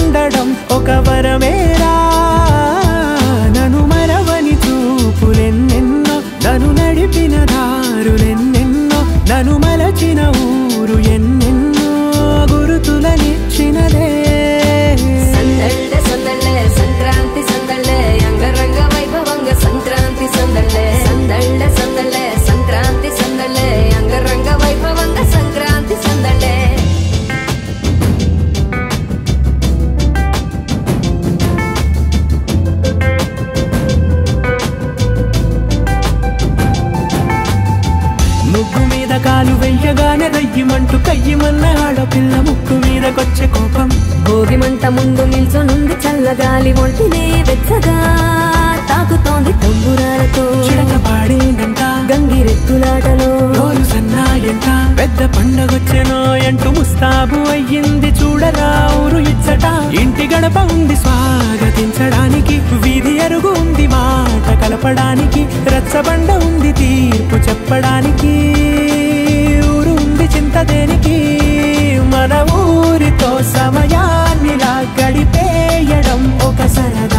ఉండడం ఒక వరమేరా నన్ను మరవని చూపులెన్నెన్నో నన్ను నడిపిన దారులెన్నెన్నో నన్ను మలచిన ఊరు ఎన్నెన్నో గురుతులనిచ్చినదే సందళ్ళే సందళ్ళే సంక్రాంతి సందళ్ళే అంగరంగ వైభవంగ సంక్రాంతి సందళ్ళే సందళ్ళే సందళ్ళే సంక్రాంతి సందళ్ళే అంగరంగ వైభవంగ సంక్రాంతి సందళ్ళే ముగ్గు మీద కాలు వెయ్యగానే రయ్యమంటూ కయ్యమన్న ఆడపిల్ల ముక్కు మీదకొచ్చే కోపం భోగి మంట ముందు నిల్చొనుంది చల్లగాలి ఒంటినే వెచ్చగా తాకుతోంది తంబురాలతో చిడక పాడేందంట గంగిరెత్తులాటలో రోజు సన్నాయంట పెద్ద పండగొచ్చెనో అంటూ ముస్తాబు అయ్యింది చూడరా ఊరు ఇచ్చట ఇంటి గడప ఉంది స్వాగతించడానికి వీధి అరుగు ఉంది మాట కలపడానికి రచ్చబండ ఉంది తీర్పు చెప్పడానికి ఊరు ఉంది చింత దేనికి మన ఊరితో సమయాన్నిలా గడిపేయడం ఒక సరదా